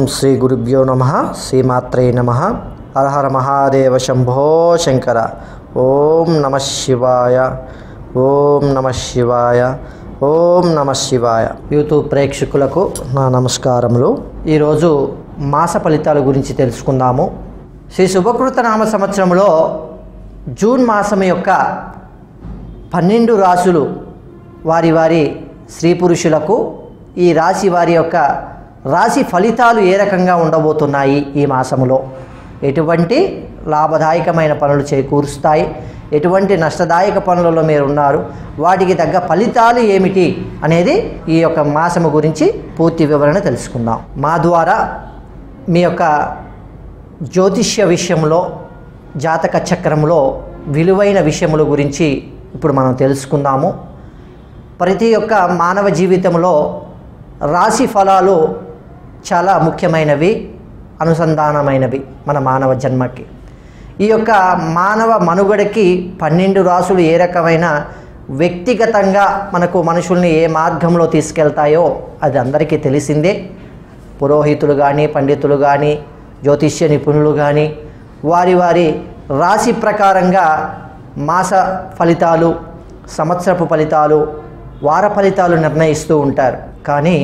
శ్రీ గురుభ్యో నమ శ్రీమాత్రే నమ హరహర మహాదేవ శంభో శంకర ఓం నమ శివాయ ఓం నమ శివాయ ఓం నమ శివాయ యూట్యూబ్ ప్రేక్షకులకు నా నమస్కారములు ఈరోజు మాస ఫలితాల గురించి తెలుసుకుందాము శ్రీ శుభకృత నామ సంవత్సరంలో జూన్ మాసం యొక్క పన్నెండు రాసులు వారి వారి స్త్రీ పురుషులకు ఈ రాశి వారి యొక్క రాశి ఫలితాలు ఏ రకంగా ఉండబోతున్నాయి ఈ మాసములో ఎటువంటి లాభదాయకమైన పనులు చేకూరుస్తాయి ఎటువంటి నష్టదాయక పనులలో మీరు ఉన్నారు వాటికి తగ్గ ఫలితాలు ఏమిటి అనేది ఈ యొక్క మాసము గురించి పూర్తి వివరణ తెలుసుకుందాం మా ద్వారా మీ యొక్క జ్యోతిష్య విషయంలో జాతక చక్రంలో విలువైన విషయముల గురించి ఇప్పుడు మనం తెలుసుకుందాము ప్రతి ఒక్క మానవ జీవితంలో రాశి ఫలాలు చాలా ముఖ్యమైనవి అనుసంధానమైనవి మన మానవ జన్మకి ఈ యొక్క మానవ మనుగడకి పన్నెండు రాసులు ఏ రకమైన వ్యక్తిగతంగా మనకు మనుషుల్ని ఏ మార్గంలో తీసుకెళ్తాయో అది అందరికీ తెలిసిందే పురోహితులు కానీ పండితులు కానీ జ్యోతిష్య నిపుణులు కానీ వారి వారి రాశి ప్రకారంగా మాస ఫలితాలు సంవత్సరపు ఫలితాలు వార ఫలితాలు నిర్ణయిస్తూ ఉంటారు కానీ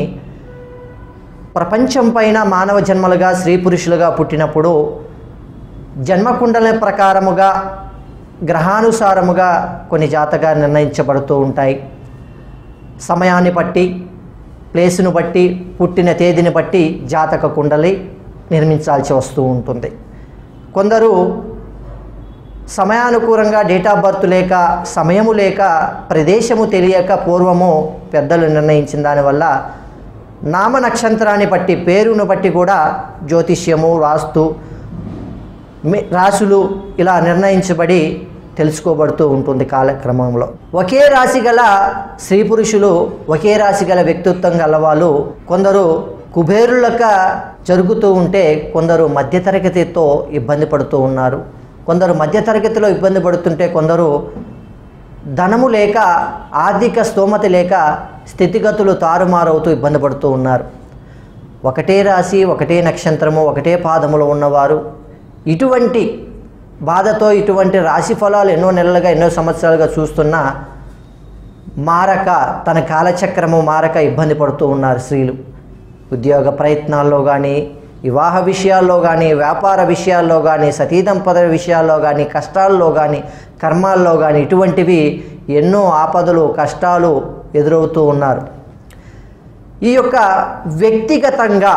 ప్రపంచం పైన మానవ జన్మలుగా స్త్రీ పురుషులుగా పుట్టినప్పుడు జన్మకుండల ప్రకారముగా గ్రహానుసారముగా కొన్ని జాతకాలు నిర్ణయించబడుతూ ఉంటాయి సమయాన్ని బట్టి ప్లేసును బట్టి పుట్టిన తేదీని బట్టి జాతక కుండలి నిర్మించాల్సి వస్తూ ఉంటుంది కొందరు సమయానుకూలంగా డేట్ ఆఫ్ బర్త్ లేక సమయము లేక ప్రదేశము తెలియక పూర్వము పెద్దలు నిర్ణయించిన దానివల్ల నామ నక్షత్రాన్ని బట్టి పేరును బట్టి కూడా జ్యోతిష్యము వాస్తు మి- రాశులు ఇలా నిర్ణయించబడి తెలుసుకోబడుతూ ఉంటుంది కాలక్రమంలో ఒకే రాశి గల స్త్రీ పురుషులు ఒకే రాశి గల వ్యక్తిత్వం గల వాళ్ళు కొందరు కుబేరులక జరుగుతూ ఉంటే కొందరు మధ్యతరగతితో ఇబ్బంది పడుతూ ఉన్నారు కొందరు మధ్యతరగతిలో ఇబ్బంది పడుతుంటే కొందరు ధనము లేక ఆర్థిక స్తోమత లేక స్థితిగతులు తారుమారవుతూ ఇబ్బంది పడుతూ ఉన్నారు ఒకటే రాశి ఒకటే నక్షత్రము ఒకటే పాదములో ఉన్నవారు ఇటువంటి బాధతో ఇటువంటి రాశి ఫలాలు ఎన్నో నెలలుగా ఎన్నో సంవత్సరాలుగా చూస్తున్నా మారక తన కాలచక్రము మారక ఇబ్బంది పడుతూ ఉన్నారు స్త్రీలు ఉద్యోగ ప్రయత్నాల్లో కానీ వివాహ విషయాల్లో కానీ వ్యాపార విషయాల్లో కానీ సతీదంపద విషయాల్లో కానీ కష్టాల్లో కానీ కర్మాల్లో కానీ ఇటువంటివి ఎన్నో ఆపదలు కష్టాలు ఎదురవుతూ ఉన్నారు ఈ యొక్క వ్యక్తిగతంగా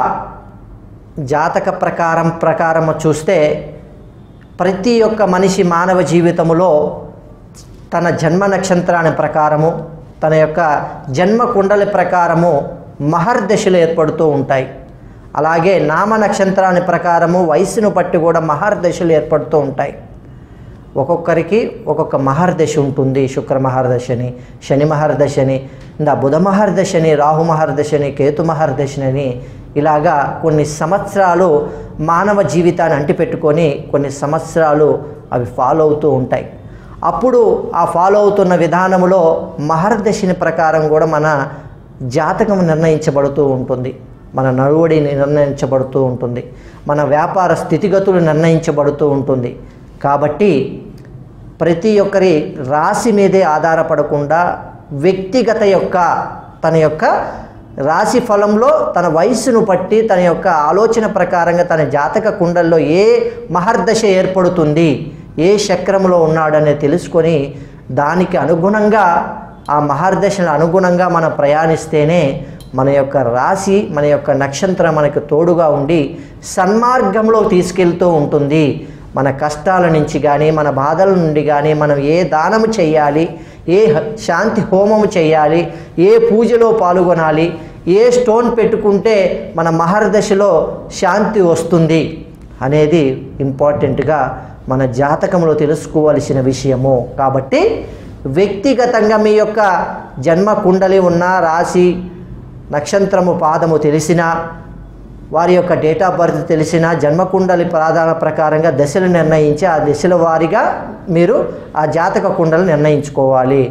జాతక ప్రకారం ప్రకారం చూస్తే ప్రతి ఒక్క మనిషి మానవ జీవితములో తన జన్మ నక్షత్రాన్ని ప్రకారము తన యొక్క జన్మ కుండలి ప్రకారము మహర్దశలు ఏర్పడుతూ ఉంటాయి అలాగే నామ నక్షత్రాన్ని ప్రకారము వయసును బట్టి కూడా మహర్దశలు ఏర్పడుతూ ఉంటాయి ఒక్కొక్కరికి ఒక్కొక్క మహర్దశ ఉంటుంది శుక్ర మహర్దశని శని మహర్దశని ఇంకా బుధ మహర్దశని రాహు మహర్దశని కేతు మహర్దశని ఇలాగా కొన్ని సంవత్సరాలు మానవ జీవితాన్ని అంటిపెట్టుకొని కొన్ని సంవత్సరాలు అవి ఫాలో అవుతూ ఉంటాయి అప్పుడు ఆ ఫాలో అవుతున్న విధానంలో మహర్దశని ప్రకారం కూడా మన జాతకం నిర్ణయించబడుతూ ఉంటుంది మన నడువడి నిర్ణయించబడుతూ ఉంటుంది మన వ్యాపార స్థితిగతులు నిర్ణయించబడుతూ ఉంటుంది కాబట్టి ప్రతి ఒక్కరి రాశి మీదే ఆధారపడకుండా వ్యక్తిగత యొక్క తన యొక్క రాశి ఫలంలో తన వయస్సును బట్టి తన యొక్క ఆలోచన ప్రకారంగా తన జాతక కుండల్లో ఏ మహర్దశ ఏర్పడుతుంది ఏ చక్రంలో ఉన్నాడనే తెలుసుకొని దానికి అనుగుణంగా ఆ మహర్దశల అనుగుణంగా మనం ప్రయాణిస్తేనే మన యొక్క రాశి మన యొక్క నక్షత్రం మనకు తోడుగా ఉండి సన్మార్గంలో తీసుకెళ్తూ ఉంటుంది మన కష్టాల నుంచి కానీ మన బాధల నుండి కానీ మనం ఏ దానము చేయాలి ఏ హ- శాంతి హోమము చేయాలి ఏ పూజలో పాల్గొనాలి ఏ స్టోన్ పెట్టుకుంటే మన మహర్దశలో శాంతి వస్తుంది అనేది ఇంపార్టెంట్గా మన జాతకంలో తెలుసుకోవలసిన విషయము కాబట్టి వ్యక్తిగతంగా మీ యొక్క జన్మ కుండలి ఉన్న రాశి నక్షత్రము పాదము తెలిసినా వారి యొక్క డేట్ ఆఫ్ బర్త్ తెలిసిన జన్మకుండలి ప్రాధాన ప్రకారంగా దశలు నిర్ణయించి ఆ దశల వారీగా మీరు ఆ జాతక కుండలు నిర్ణయించుకోవాలి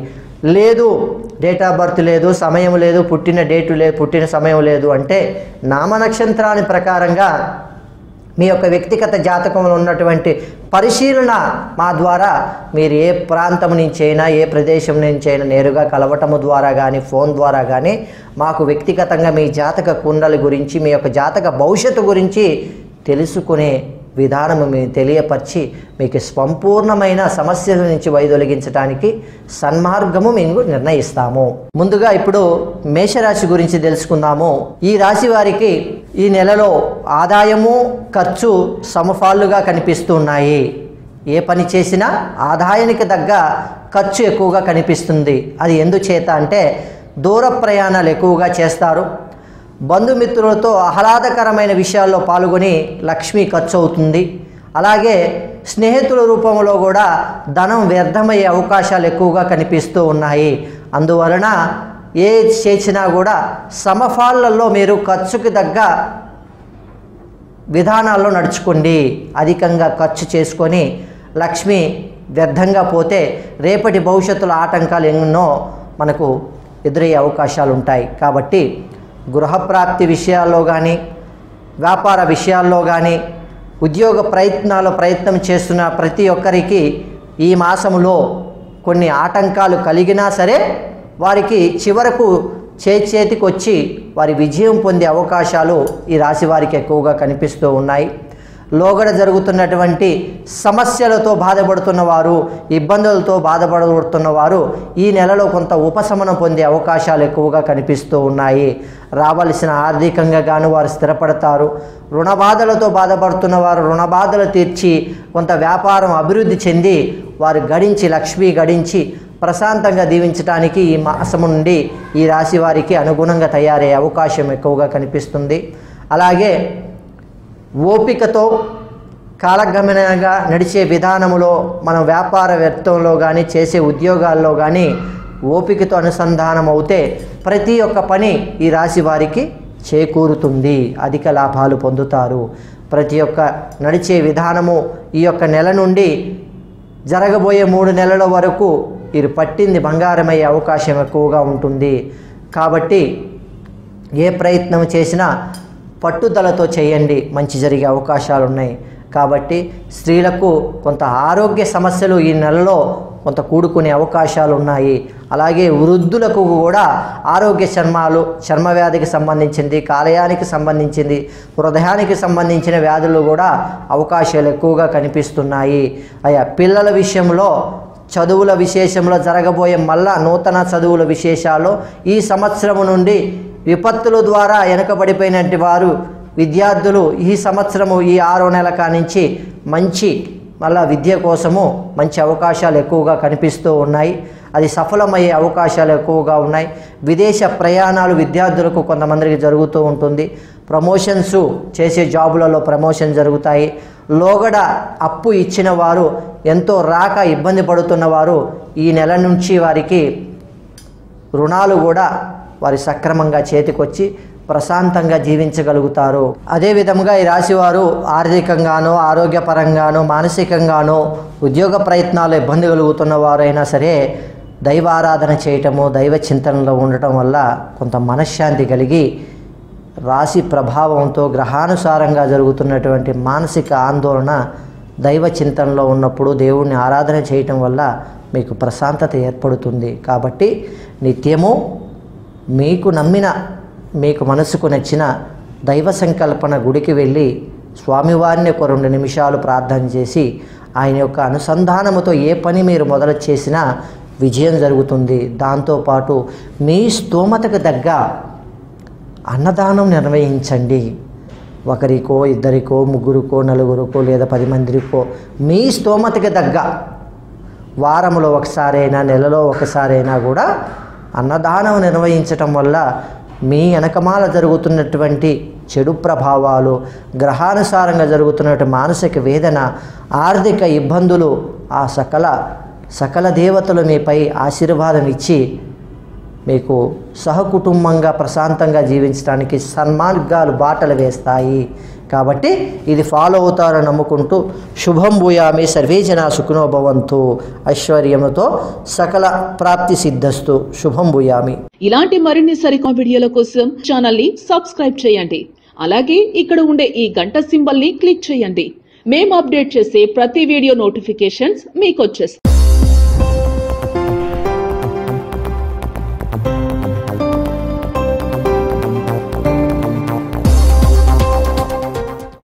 లేదు డేట్ ఆఫ్ బర్త్ లేదు సమయం లేదు పుట్టిన డేటు లేదు పుట్టిన సమయం లేదు అంటే నామ నక్షత్రాన్ని ప్రకారంగా మీ యొక్క వ్యక్తిగత జాతకంలో ఉన్నటువంటి పరిశీలన మా ద్వారా మీరు ఏ ప్రాంతం నుంచి అయినా ఏ ప్రదేశం నుంచి అయినా నేరుగా కలవటము ద్వారా కానీ ఫోన్ ద్వారా కానీ మాకు వ్యక్తిగతంగా మీ జాతక కుండలి గురించి మీ యొక్క జాతక భవిష్యత్తు గురించి తెలుసుకునే విధానము మేము తెలియపరిచి మీకు సంపూర్ణమైన సమస్యల నుంచి వైదొలిగించడానికి సన్మార్గము మేము నిర్ణయిస్తాము ముందుగా ఇప్పుడు మేషరాశి గురించి తెలుసుకుందాము ఈ రాశి వారికి ఈ నెలలో ఆదాయము ఖర్చు సమఫాళ్ళుగా కనిపిస్తున్నాయి ఏ పని చేసినా ఆదాయానికి తగ్గ ఖర్చు ఎక్కువగా కనిపిస్తుంది అది ఎందుచేత అంటే దూర ప్రయాణాలు ఎక్కువగా చేస్తారు బంధుమిత్రులతో ఆహ్లాదకరమైన విషయాల్లో పాల్గొని లక్ష్మి ఖర్చు అవుతుంది అలాగే స్నేహితుల రూపంలో కూడా ధనం వ్యర్థమయ్యే అవకాశాలు ఎక్కువగా కనిపిస్తూ ఉన్నాయి అందువలన ఏ చేసినా కూడా సమఫాళ్ళల్లో మీరు ఖర్చుకి తగ్గ విధానాల్లో నడుచుకోండి అధికంగా ఖర్చు చేసుకొని లక్ష్మి వ్యర్థంగా పోతే రేపటి భవిష్యత్తులో ఆటంకాలు ఎన్నో మనకు ఎదురయ్యే అవకాశాలు ఉంటాయి కాబట్టి గృహప్రాప్తి విషయాల్లో కానీ వ్యాపార విషయాల్లో కానీ ఉద్యోగ ప్రయత్నాలు ప్రయత్నం చేస్తున్న ప్రతి ఒక్కరికి ఈ మాసములో కొన్ని ఆటంకాలు కలిగినా సరే వారికి చివరకు చేతికి వచ్చి వారి విజయం పొందే అవకాశాలు ఈ రాశి వారికి ఎక్కువగా కనిపిస్తూ ఉన్నాయి లోగడ జరుగుతున్నటువంటి సమస్యలతో బాధపడుతున్న వారు ఇబ్బందులతో బాధపడుతున్న వారు ఈ నెలలో కొంత ఉపశమనం పొందే అవకాశాలు ఎక్కువగా కనిపిస్తూ ఉన్నాయి రావలసిన ఆర్థికంగా గాను వారు స్థిరపడతారు రుణ బాధలతో బాధపడుతున్న వారు రుణ బాధలు తీర్చి కొంత వ్యాపారం అభివృద్ధి చెంది వారు గడించి లక్ష్మి గడించి ప్రశాంతంగా దీవించడానికి ఈ మాసము నుండి ఈ రాశి వారికి అనుగుణంగా తయారయ్యే అవకాశం ఎక్కువగా కనిపిస్తుంది అలాగే ఓపికతో కాలగమనంగా నడిచే విధానములో మన వ్యాపార వ్యర్థంలో కానీ చేసే ఉద్యోగాల్లో కానీ ఓపికతో అనుసంధానం అవుతే ప్రతి ఒక్క పని ఈ రాశి వారికి చేకూరుతుంది అధిక లాభాలు పొందుతారు ప్రతి ఒక్క నడిచే విధానము ఈ యొక్క నెల నుండి జరగబోయే మూడు నెలల వరకు వీరు పట్టింది బంగారమయ్యే అవకాశం ఎక్కువగా ఉంటుంది కాబట్టి ఏ ప్రయత్నం చేసినా పట్టుదలతో చేయండి మంచి జరిగే అవకాశాలు ఉన్నాయి కాబట్టి స్త్రీలకు కొంత ఆరోగ్య సమస్యలు ఈ నెలలో కొంత కూడుకునే అవకాశాలు ఉన్నాయి అలాగే వృద్ధులకు కూడా ఆరోగ్య చర్మాలు చర్మ వ్యాధికి సంబంధించింది కాలేయానికి సంబంధించింది హృదయానికి సంబంధించిన వ్యాధులు కూడా అవకాశాలు ఎక్కువగా కనిపిస్తున్నాయి అయ్యా పిల్లల విషయంలో చదువుల విశేషంలో జరగబోయే మళ్ళా నూతన చదువుల విశేషాలు ఈ సంవత్సరం నుండి విపత్తుల ద్వారా వెనకబడిపోయినటువంటి వారు విద్యార్థులు ఈ సంవత్సరము ఈ ఆరో నెల కానించి మంచి మళ్ళా విద్య కోసము మంచి అవకాశాలు ఎక్కువగా కనిపిస్తూ ఉన్నాయి అది సఫలమయ్యే అవకాశాలు ఎక్కువగా ఉన్నాయి విదేశ ప్రయాణాలు విద్యార్థులకు కొంతమందికి జరుగుతూ ఉంటుంది ప్రమోషన్స్ చేసే జాబులలో ప్రమోషన్ జరుగుతాయి లోగడ అప్పు ఇచ్చిన వారు ఎంతో రాక ఇబ్బంది పడుతున్న వారు ఈ నెల నుంచి వారికి రుణాలు కూడా వారి సక్రమంగా చేతికొచ్చి ప్రశాంతంగా జీవించగలుగుతారు అదే విధముగా ఈ రాశివారు ఆర్థికంగానో ఆరోగ్యపరంగానో మానసికంగానో ఉద్యోగ ప్రయత్నాలు ఇబ్బంది కలుగుతున్న వారైనా సరే దైవారాధన చేయటము దైవ చింతనలో ఉండటం వల్ల కొంత మనశ్శాంతి కలిగి రాశి ప్రభావంతో గ్రహానుసారంగా జరుగుతున్నటువంటి మానసిక ఆందోళన దైవ చింతనలో ఉన్నప్పుడు దేవుణ్ణి ఆరాధన చేయటం వల్ల మీకు ప్రశాంతత ఏర్పడుతుంది కాబట్టి నిత్యము మీకు నమ్మిన మీకు మనసుకు నచ్చిన దైవ సంకల్పన గుడికి వెళ్ళి స్వామివారిని ఒక రెండు నిమిషాలు ప్రార్థన చేసి ఆయన యొక్క అనుసంధానముతో ఏ పని మీరు మొదలు చేసినా విజయం జరుగుతుంది దాంతోపాటు మీ స్తోమతకు తగ్గ అన్నదానం నిర్వహించండి ఒకరికో ఇద్దరికో ముగ్గురికో నలుగురికో లేదా పది మందికో మీ స్తోమతకి తగ్గ వారంలో ఒకసారైనా నెలలో ఒకసారైనా కూడా అన్నదానం నిర్వహించటం వల్ల మీ వెనకమాల జరుగుతున్నటువంటి చెడు ప్రభావాలు గ్రహానుసారంగా జరుగుతున్నటువంటి మానసిక వేదన ఆర్థిక ఇబ్బందులు ఆ సకల సకల దేవతలు మీపై ఆశీర్వాదం ఇచ్చి మీకు సహకుటుంబంగా ప్రశాంతంగా జీవించడానికి సన్మార్గాలు బాటలు వేస్తాయి కాబట్టి ఇది ఫాలో అవుతారని నమ్ముకుంటూ శుభం భూయామి సర్వే జన సుఖినో భవంతు ఐశ్వర్యముతో సకల ప్రాప్తి సిద్ధస్తు శుభం భూయామి ఇలాంటి మరిన్ని సరికొత్త వీడియోల కోసం ఛానల్ ని సబ్స్క్రైబ్ చేయండి అలాగే ఇక్కడ ఉండే ఈ గంట సింబల్ ని క్లిక్ చేయండి మేము అప్డేట్ చేసే ప్రతి వీడియో నోటిఫికేషన్స్ మీకు వచ్చేస్తాయి